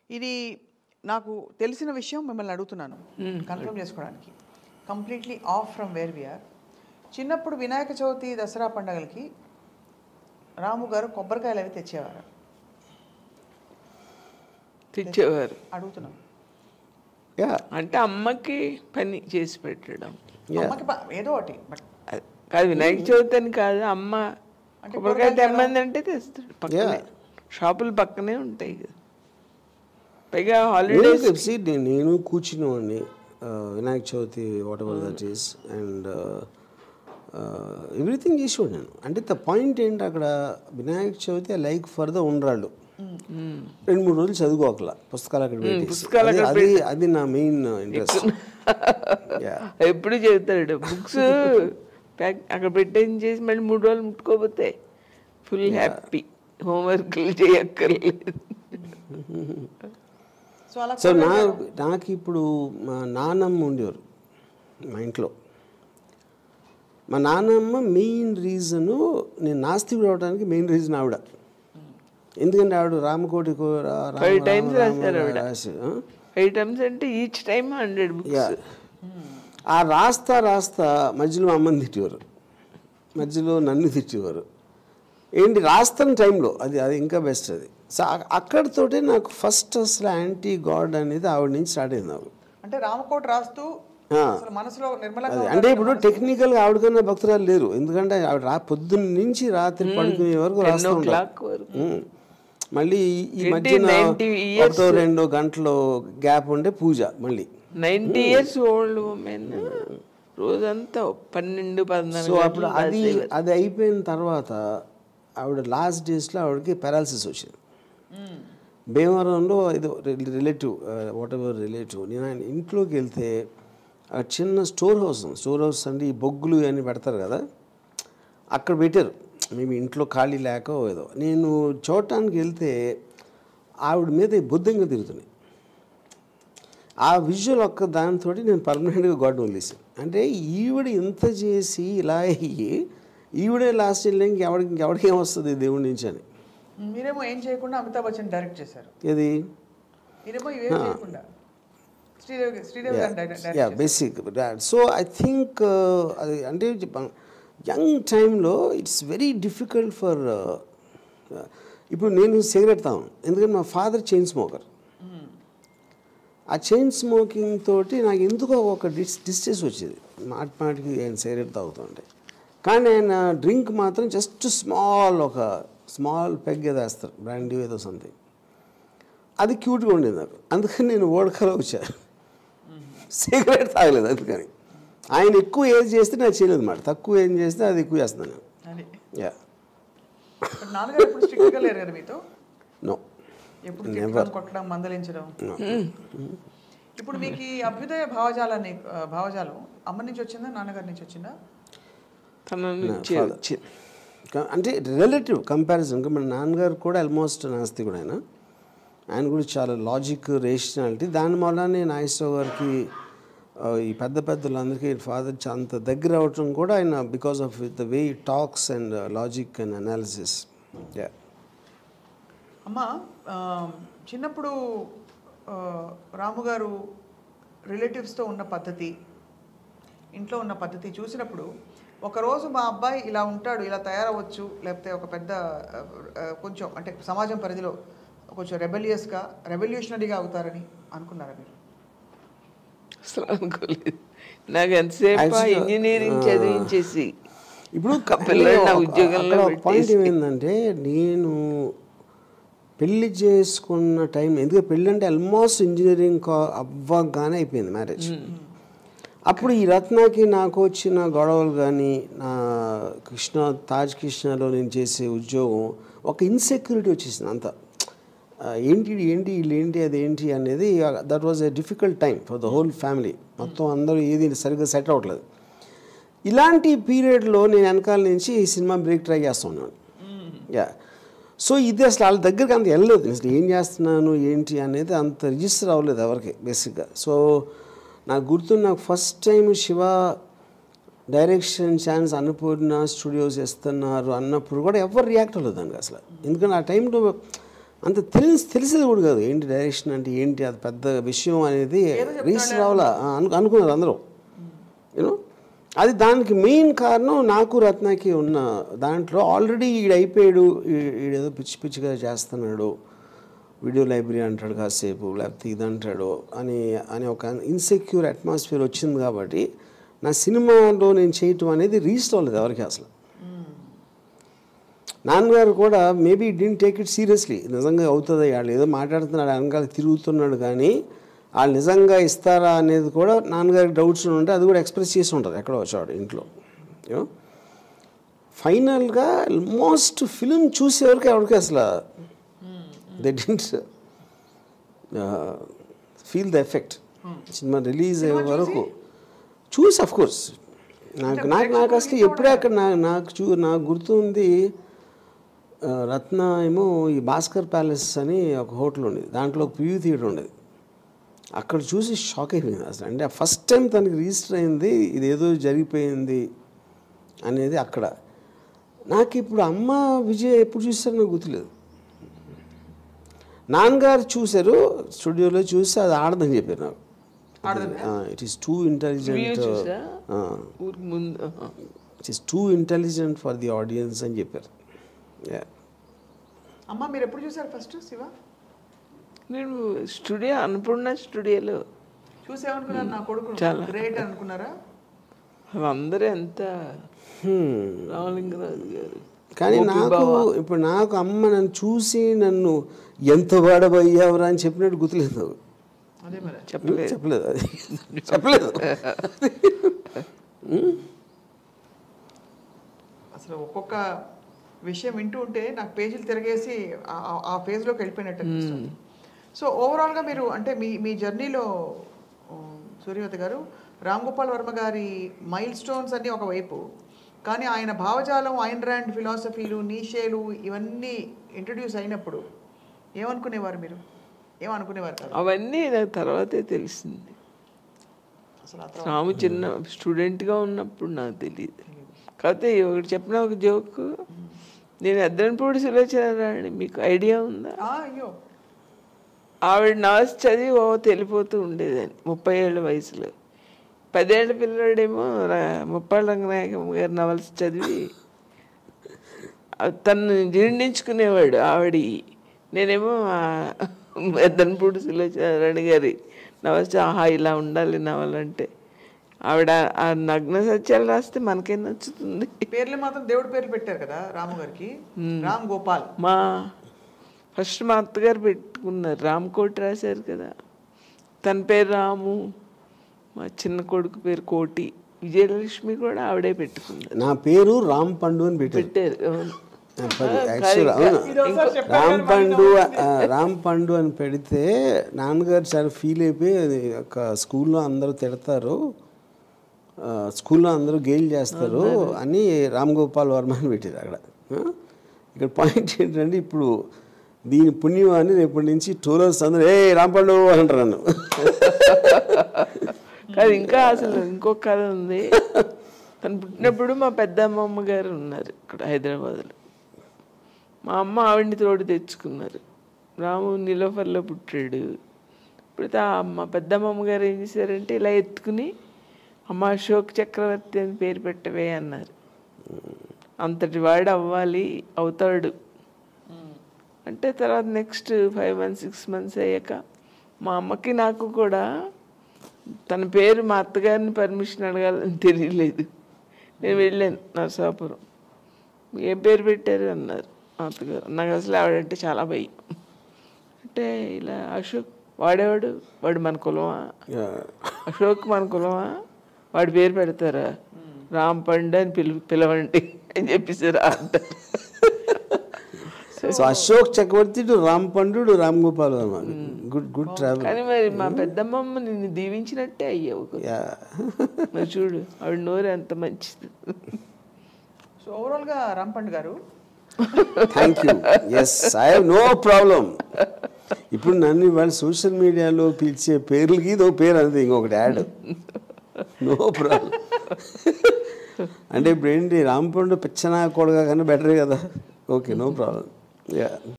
ఇది నాకు తెలిసిన విషయం మిమ్మల్ని అడుగుతున్నాను కన్ఫర్మ్ చేసుకోవడానికి completely off from where we are చిన్నప్పుడు వినాయక చవితి దసరా పండగలకి రాము గారు కొబ్బరికాయలు అవి తెచ్చేవారు తెచ్చేవారు అడుగుతున్నాం యా అంటే అమ్మకి పని చేసి పెట్టడం అమ్మకి ప- ఏదో ఒకటి బట్ అది- కాదు వినాయక చవితి అని కాదు అమ్మ అంటే కొబ్బరికాయ కూరగాయలు తెమ్మంది అంటే తెస్తాడు పక్కనే షాపులు పక్కనే ఉంటాయి కదా పైగా హాలిడేస్ see, నే- నేను కూర్చునేవాడిని Vinayaka Chavithi whatever that is and everything చేసేవాడు నేను అంటే ద పాయింట్ ఏంటి అక్కడ Vinayaka Chavithi like for the ఉండ్రాళ్ళు రెండు మూడు రోజులు చదువుకోకలా పుస్తకాలు అక్కడ పెట్టేసి. పుస్తకాలు అది- అక్కడ అది అది నా మెయిన్ ఇంట్రెస్ట్ యా ఎప్పుడు చెబుతాడు బుక్స్ ప్యాక్ అక్కడ పెట్టేసి చేసి మళ్ళీ మూడు రోజులు ముట్టుకోపోతే ఫుల్ హ్యాపీ హోంవర్క్లు చేయక్కర్లేదు సో అలా సో నా నాకు ఇప్పుడు మా నాన్నమ్మ ఉండేవారు మా ఇంట్లో మా నాన్నమ్మ మెయిన్ రీజను నేను నాస్తికుడు అవడానికి మెయిన్ రీజన్ ఆవిడ ఎందుకంటే ఆవిడ రామకోటి కో- రా- రామ- Five times రామ- రామ రాశారు ఆవిడ. రాసి, ఆ? ఐటమ్స్ అంటే each time hundred yeah books ఆ రాస్తా రాస్తా మధ్యలో మా అమ్మని తిట్టేవారు మధ్యలో నన్ను తిట్టేవారు ఏంటి రాస్తున్న టైంలో అది అది ఇంకా బెస్ట్ అది సో అ- అక్కడితోటే నాకు ఫస్ట్ అసలు యాంటీ గాడ్ అనేది ఆవిడ నుంచి స్టార్ట్ అయింది నాకు అంటే రామకోట రాస్తూ ఆ. అసలు మనసులో నిర్మలంగా అది ఉండాలి అంటే ఇప్పుడు టెక్నికల్గా ఆవిడకన్నా భక్తురాలు లేరు ఎందుకంటే ఆవిడ రా పొద్దున్న నుంచి రాత్రి పడుకునే వరకు టెన్ రాస్తూ ఓ ఉంటారు క్లాక్ వరకు ఉమ్. మళ్ళీ ఈ- ఈ 20, మధ్యన 90 years. ఒకటో రెండో గంటలో గ్యాప్ ఉండే పూజ మళ్ళీ నైంటీ ఇయర్స్ ఓల్డ్ ఉమెన్ రోజంతా పన్నెండు పద్నాలుగు సో అప్పుడు గంటలు అది రాసేవారు. అది అయిపోయిన తర్వాత ఆవిడ లాస్ట్ డేస్లో ఆవిడకి పారాలసిస్ వచ్చింది భీమవరంలో ఇది రిలేటివ్ వాట్ ఎవర్ రిలేటివ్ నేను ఆయన ఇంట్లోకి వెళ్తే ఆ చిన్న స్టోర్ హౌస్ ఉంది స్టోర్ హౌస్ అంటే ఈ బొగ్గులు అని పెడతారు కదా అక్కడ పెట్టారు మేబీ ఇంట్లో ఖాళీ లేక ఏదో నేను చూడటానికి వెళ్తే ఆవిడ మీద ఈ బుద్ధంగా తిరుగుతున్నాయి ఆ విజువల్ ఒక్క దానితో నేను పర్మనెంట్గా గాడ్ వదిలేసాను అంటే ఈవిడ ఇంత చేసి ఇలా అయ్యి ఈవిడే లాస్ట్ ఇల్లు ఇంకెవడికి ఇంకెవడికి ఏమొస్తుంది దేవుడి నుంచి అని మీరేమో ఏం చేయకుండా అమితాబ్ బచ్చన్ డైరెక్ట్ చేశారు ఇది మీరేమో ఇవేం చేయకుండా Sridevi Sridevi garu direct yeah basic so I think అది అంటే యంగ్ టైంలో ఇట్స్ వెరీ డిఫికల్ట్ ఫర్ ఇప్పుడు నేను సిగరెట్ తాను ఎందుకంటే మా ఫాదర్ చైన్ స్మోకర్ ఆ చైన్ స్మోకింగ్ తోటి నాకు ఎందుకో ఒక డిస్ డిస్టెన్స్ వచ్చేది మాటి మాటికి ఆయన సిగరెట్ తాగుతుంటే కానీ ఆయన డ్రింక్ మాత్రం జస్ట్ స్మాల్ ఒక స్మాల్ పెగ్ ఏదో వేస్తారు బ్రాండీ ఏదో సంథింగ్ అది క్యూట్గా ఉండేది నాకు అందుకని నేను ఓడకలో వచ్చాను సిగరెట్ తాగలేదు అందుకని ఆయన ఎక్కువ ఏది చేస్తే నాకు చేయలేదు అన్నమాట తక్కువ ఏం చేస్తే అది ఎక్కువ చేస్తున్నాను అది యా బట్ నాన్నగారు ఎప్పుడు స్ట్రిక్ట్ గా లేరు కదా మీతో నో ఎప్పుడు తిట్టడం కొట్టడం మందలించడం ఇప్పుడు మీకు ఈ అభ్యుదయ భావజాలాన్ని ఆ, భావజాలం అమ్మ నుంచి వచ్చిందా నాన్నగారి నుంచి వచ్చిందా తన నుంచి father. వచ్చింది క- అంటే రిలేటివ్ కంపారిజన్ ఇంకా మన నాన్నగారు కూడా ఆల్మోస్ట్ నాస్తి కూడా ఆయన ఆయన కూడా చాలా లాజిక్ రేషనాలిటీ దాని వల్లనే నాగేశ్వరరావు గారికి ఆ, ఈ పెద్ద పెద్దలందరికీ ఫాదర్ అంత దగ్గర అవటం కూడా ఆయన because of the way talks and logic and analysis yeah అమ్మ ఆ, చిన్నప్పుడు ఆ, రాము గారు రిలేటివ్స్తో ఉన్న పద్ధతి ఇంట్లో ఉన్న పద్ధతి చూసినప్పుడు ఒకరోజు మా అబ్బాయి ఇలా ఉంటాడు ఇలా తయారవ్వచ్చు లేకపోతే ఒక పెద్ద ఆ, ఆ, కొంచెం అంటే సమాజం పరిధిలో కొంచెం రెబెలియస్గా రెవల్యూషనరీగా అవుతారని అనుకున్నారా మీరు అసలు అనుకోలేదు నాకు ఎంతసేపు Actually, ఇంజనీరింగ్ ఆ, చదివించేసి ఇప్పుడు ఒక పిల్లని నా ఒక- ఉద్యోగంలో అక్కడ ఒక పాయింట్ పెట్టేసి. ఏమైందంటే నేను పెళ్లి చేసుకున్న టైం ఎందుకంటే పెళ్ళి అంటే ఆల్మోస్ట్ ఇంజనీరింగ్ కా- అవ్వగానే అయిపోయింది మ్యారేజ్ అప్పుడు ఈ రత్నాకి నాకు వచ్చిన గొడవలు కానీ నా కృష్ణ తాజ్ కృష్ణలో నేను చేసే ఉద్యోగం ఒక ఇన్సెక్యూరిటీ వచ్చేసింది అంతా ఆ, ఏంటి ఇది ఏంటి వీళ్ళు ఏంటి అది ఏంటి అనేది that was a difficult time for the whole family మొత్తం అందరూ ఏది సరిగ్గా సెట్ అవ్వట్లేదు ఇలాంటి పీరియడ్లో నేను వెనకాల నుంచి ఈ సినిమా బ్రేక్ ట్రై చేస్తూ ఉన్నాను యా సో ఇది అసలు వాళ్ళ దగ్గరికి అంత వెళ్ళలేదు అసలు ఏం చేస్తున్నాను ఏంటి అనేది అంత రిజిస్టర్ అవ్వలేదు ఎవరికి బేసిక్గా సో నాకు గుర్తు నాకు first time Siva direction chance Annapurna studios ఇస్తున్నారు అన్నప్పుడు కూడా ఎవరు రియాక్ట్ అవ్వలేదు దానికి అసలు ఎందుకంటే ఆ టైంలో అంత తెలిసి తెలిసేది కూడా కాదు ఏంటి డైరెక్షన్ అంటే ఏంటి అది పెద్ద విషయం అనేది రిజిస్టర్ అవ్వాలా అను అనుకున్నారు అందరూ యూనో అది దానికి మెయిన్ కారణం నాకు రత్నకి ఉన్న దాంట్లో ఆల్రెడీ ఈడు అయిపోయాడు ఈ- ఈడేదో పిచ్చి పిచ్చిగా చేస్తున్నాడు వీడియో లైబ్రరీ అంటాడు కాసేపు లేకపోతే ఇది అంటాడు అని అని ఒక ఇన్సెక్యూర్ అట్మాస్ఫియర్ వచ్చింది కాబట్టి నా సినిమాలో నేను చేయటం అనేది రీస్ట్ అవ్వలేదు ఎవరికి అసలు నాన్నగారు కూడా maybe didn't take it seriously నిజంగా అవుతుంది వాళ్ళు ఏదో మాట్లాడుతున్నాడు వెనకాల తిరుగుతున్నాడు కానీ వాళ్ళు నిజంగా ఇస్తారా అనేది కూడా నాన్నగారికి డౌట్స్ ఉంటే అది కూడా ఎక్స్ప్రెస్ చేసి ఉంటుంది ఎక్కడో వచ్చాడు ఇంట్లో యూనో ఫైనల్గా ఆల్మోస్ట్ ఫిలిం చూసేవరకు ఎవరికి అసలు they didn't feel the effect cinema release అయ్యే వరకు చూసి అఫ్ కోర్స్ నాకు నాకు నాకు అసలు ఎప్పుడే అక్కడ నా నాకు చూ నాకు గుర్తుంది ఆ, రత్న ఏమో ఈ భాస్కర్ ప్యాలెస్ అని ఒక హోటల్ ఉండేది దాంట్లో ఒక ప్రివ్యూ థియేటర్ ఉండేది అక్కడ చూసి షాక్ అయిపోయింది అసలు అంటే ఫస్ట్ టైం తనకి రిజిస్టర్ అయింది ఇది ఏదో జరిగిపోయింది అనేది అక్కడ నాకు ఇప్పుడు అమ్మ విజయ్ ఎప్పుడు చూసారో నాకు గుర్తులేదు నాన్నగారు చూశారు స్టూడియోలో చూసి అది ఆడదని చెప్పారు నాకు it is too Review intelligent చూసా? ఊరికి ముందు ఆహా. It is too intelligent for the audience అని చెప్పారు Yeah. అమ్మ మీరు ఎప్పుడు చూసారు ఫస్ట్ శివ నేను స్టూడియో అన్నపూర్ణ స్టూడియోలో చూసేమనుకున్నారు నా కొడుకు చాలా. గ్రేట్ అనుకున్నారా అందరూ ఎంత Hmm. రామలింగరాజు గారు కానీ గోపి నాకు బావ. ఇప్పుడు నాకు అమ్మ నన్ను చూసి నన్ను ఎంత వాడబోయావురా అని చెప్పినట్టు గుర్తులేదు నాకు అదే మరి చెప్పలేదు చెప్పలేదు అది చెప్పలేదు అసలు ఒక్కొక్క విషయం వింటూ ఉంటే నాకు పేజీలు తిరగేసి ఆ- ఆ- ఆ ఫేజ్లోకి వెళ్ళిపోయినట్టు అనిపిస్తుంది సో ఓవరాల్గా మీరు అంటే మీ మీ జర్నీలో సూర్యవతి గారు రామ్ గోపాల్ వర్మ గారి మైల్ స్టోన్స్ అన్నీ ఒకవైపు కానీ ఆయన భావజాలం ఐన్ ర్యాండ్ ఫిలాసఫీలు నీషేలు ఇవన్నీ ఇంట్రడ్యూస్ అయినప్పుడు ఏమనుకునేవారు మీరు ఏమనుకునేవారు కాదు అవన్నీ నాకు తర్వాతే తెలిసింది అసలు ఆ తర్వాత రాము చిన్న స్టూడెంట్గా ఉన్నప్పుడు నాకు తెలియదు కాకపోతే ఒకటి చెప్పిన ఒక జోక్ నేను ఎద్దనపూడి సులోచనారాయణ మీకు ఐడియా ఉందా ఆ, అయ్యో ఆవిడ నవస్ చదివి ఓ తెలిపోతూ ఉండేదని ముప్పై ఏళ్ళ వయసులో పదేళ్ల పిల్లడేమో రా- ముప్పాళ్ళ రంగనాయకమ్మ గారి నవల్స్ చదివి అవి తను జీర్ణించుకునేవాడు ఆవిడ నేనేమో ఎద్దనపూడి సులోచనారాయణ గారి నవల్స్ ఆహా ఇలా ఉండాలి నవల్ అంటే ఆవిడ ఆ నగ్న సత్యాలు రాస్తే మనకేం నచ్చుతుంది పేర్లు మాత్రం దేవుడి పేర్లు పెట్టారు కదా రాము గారికి రామ్ గోపాల్ మా ఫస్ట్ మా అత్తగారు పెట్టుకున్నారు రామ్కోటి రాశారు కదా తన పేరు రాము మా చిన్న కొడుకు పేరు కోటి విజయలక్ష్మి కూడా ఆవిడే పెట్టుకున్నారు నా పేరు రామ్ పండు అని పెట్టారు పెట్టారు అవును. యాక్చువల్ అవును రామ్ పండు ఆ, రామ్ పండు అని పెడితే నాన్నగారు చాలా ఫీల్ అయిపోయి అది ఒక స్కూల్లో అందరూ తిడతారు ఆ, స్కూల్లో అందరూ గెయిల్ చేస్తారు అని రామ్ గోపాల్ వర్మ అని పెట్టారు అక్కడ ఆ? ఇక్కడ పాయింట్ ఏంటంటే ఇప్పుడు దీని పుణ్యం అని రేపటి నుంచి టూలర్స్ అందరూ ఏ రామ్ పండు అని అంటారు నన్ను కాదు ఇంకా అసలు ఇంకొక కథ ఉంది తను పుట్టినప్పుడు మా పెద్దమ్మమ్మ గారు ఉన్నారు ఇక్కడ హైదరాబాద్లో మా అమ్మ ఆవిడ్ని తోడు తెచ్చుకున్నారు రాము నిలోఫర్లో పుట్టాడు ఇప్పుడు మా పెద్దమ్మమ్మ గారు ఏం చేశారంటే ఇలా ఎత్తుకుని అమ్మ అశోక్ చక్రవర్తి అని పేరు పెట్టవే అన్నారు అంతటి వాడు అవ్వాలి అవుతాడు అంటే తర్వాత next five months six months అయ్యాక మా అమ్మకి నాకు కూడా తన పేరు మా అత్తగారిని పర్మిషన్ అడగాలని తెలియలేదు నేను వెళ్ళాను నరసాపురం ఏం పేరు పెట్టారు అన్నారు మా అత్తగారు నాకు అసలు ఆవిడంటే చాలా భయం అంటే ఇలా అశోక్ వాడేవాడు వాడు మన కులమా యా. అశోక్ మన కులమా వాడి పేరు పెడతారా రామ్ పండు అని పిలు పిలవండి అని చెప్పేసారు అంటారు so Ashok Chakravarthy to Ram Pandu to Ram Gopal Varma good good travel కానీ మరి మా పెద్దమ్మమ్మ నిన్ను దీవించినట్టే అయ్యావు యా మరి చూడు ఆవిడ నోరు ఎంత మంచిది సో ఓవరాల్గా Ram Pandu garu thank you yes I have no problem ఇప్పుడు నన్ను ఇవాళ సోషల్ మీడియాలో పిలిచే పేర్లకి ఇది ఒక పేరు అంతే ఇంకొకటి యాడ్ నో ప్రాబ్లం అంటే ఇప్పుడు ఏంటి రాంపండు పిచ్చనా కొడగా కానీ బెటరే కదా ఓకే నో ప్రాబ్లం యా